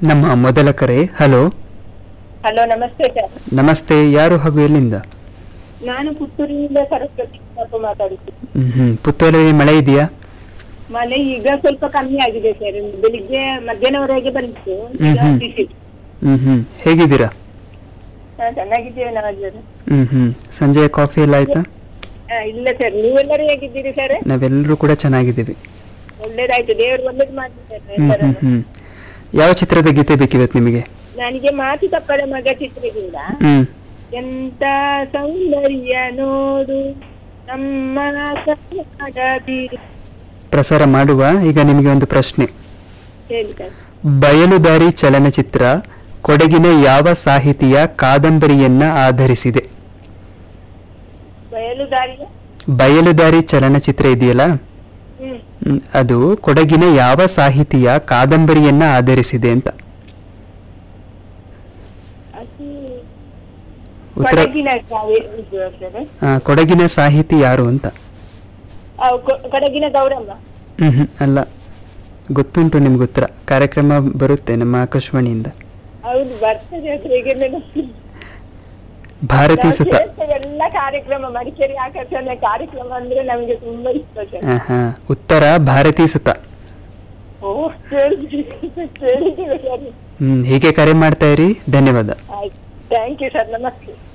ನಮ್ಮ ಮೊದಲ ಕರೆ ಹಲೋ ಹಲೋ ನಮಸ್ತೆ ಸರ್ ನಮಸ್ತೆ ಯಾರು ಹಾಗೂ ಎಲ್ಲಿಂದ ನಾನು ಪುತ್ತೂರಿನಿಂದ ಸರಸ್ವತಿ ಪಾಪ ಮಾತಾಡುತ್ತಿದ್ದೆ ಹ್ಮ್ ಹ್ಮ್ ಪುತ್ತೂರಲ್ಲಿ ಮಳೆ ಇದೆಯಾ ಮಳೆ ಈಗ ಸ್ವಲ್ಪ ಕಮ್ಮಿ ಆಗಿದೆ ಸರ್ ಬೆಳಿಗ್ಗೆ ಮಧ್ಯಾಹ್ನವರೆಗೆ ಬಂದಿತ್ತು ಈಗ ಹ್ಮ್ ಹ್ಮ್. ಬಿಸಿ ಹ್ಮ್ ಹ್ಮ್ ಹೇಗಿದ್ದೀರಾ ಹಾ, ಚೆನ್ನಾಗಿದ್ದೇವೆ ನಾವು ಸರ್ ಹ್ಮ್ ಹ್ಮ್ ಸಂಜೆಯ ಕಾಫಿ ಎಲ್ಲ ಆಯ್ತಾ ಹಾ, ಇಲ್ಲ ಸರ್ ನೀವೆಲ್ಲರೂ ಹೇಗಿದ್ದೀರಿ ಸರ್ ನಾವೆಲ್ಲರೂ ಕೂಡ ಚೆನ್ನಾಗಿದ್ದೀವಿ ಒಳ್ಳೇದಾಯ್ತು ದೇವರು ಒಳ್ಳೇದು ಮಾಡಿದ್ದಾರೆ ಹ್ಮ್ ಹ್ಮ್ ಎಲ್ಲರನ್ನು. ಹ್ಮ್ ಯಾವ ಚಿತ್ರದ ಗೀತೆ ಬೇಕಿವತ್ತು ನಿಮಗೆ ನನಗೆ ಮಾತು ತಪ್ಪದ ಮಗ ಚಿತ್ರದಿಂದ ಹ್ಮ್ ಎಂತ ಸೌಂದರ್ಯ ನೋಡು ನಮ್ಮ ಕನ್ನಡ ಬೀರು ಪ್ರಸಾರ ಮಾಡುವ ಈಗ ನಿಮಗೆ ಒಂದು ಪ್ರಶ್ನೆ ಹೇಳಿ ಸರ್ ಬಯಲುದಾರಿ ಚಲನಚಿತ್ರ ಕೊಡಗಿನ ಯಾವ ಸಾಹಿತಿಯ ಕಾದಂಬರಿಯನ್ನ ಆಧರಿಸಿದೆ ಬಯಲುದಾರಿಯ ಬಯಲುದಾರಿ ಚಲನಚಿತ್ರ ಇದೆಯಲ್ಲ ಹ್ಮ್ ಹ್ಮ್, ಅದು ಕೊಡಗಿನ ಯಾವ ಸಾಹಿತಿಯ ಕಾದಂಬರಿಯನ್ನ ಆಧರಿಸಿದೆ ಅಂತ ಅದು ಉತ್ತರ ಕೊಡಗಿನ ಕಾವ್ಯ ಇದು ಸರ್ ಆ, ಕೊಡಗಿನ ಸಾಹಿತಿ ಯಾರು ಅಂತ ಆ, ಕೊ- ಕೊಡಗಿನ ಗೌರಮ್ಮ ಹ್ಮ್ ಹ್ಮ್, ಅಲ್ಲ ಗೊತ್ತುಂಟು ನಿಮ್ಗೆ ಉತ್ತರ ಕಾರ್ಯಕ್ರಮ ಬರುತ್ತೆ ನಮ್ಮ ಆಕಾಶವಾಣಿಯಿಂದ ಹೌದು ಬರ್ತದೆ ಅದು ಹೇಗೆ ನೆನಪಿಲ್ಲ. ಭಾರತಿ ನಾವು ಸುತ ಕೇಳ್ತೇವೆ ಎಲ್ಲ ಕಾರ್ಯಕ್ರಮ ಮಡಿಕೇರಿ ಆಕಾಶವಾಣಿ ಕಾರ್ಯಕ್ರಮ ಅಂದ್ರೆ ನಮಗೆ ತುಂಬಾ ಇಷ್ಟ ಸರ್ ಆ, ಹಾ ಉತ್ತರ ಭಾರತಿ ಸುತ ಓ ಕೇಳಿದ್ದೀವಿ ಕೇಳಿದ್ದೀವಿ ಸರ್ ಹ್ಮ್ ಹೀಗೆ ಕರೆ ಮಾಡ್ತಾ ಇರಿ ಧನ್ಯವಾದ ಆಯ್ತು ಥ್ಯಾಂಕ್ ಯು ಸರ್ ನಮಸ್ತೆ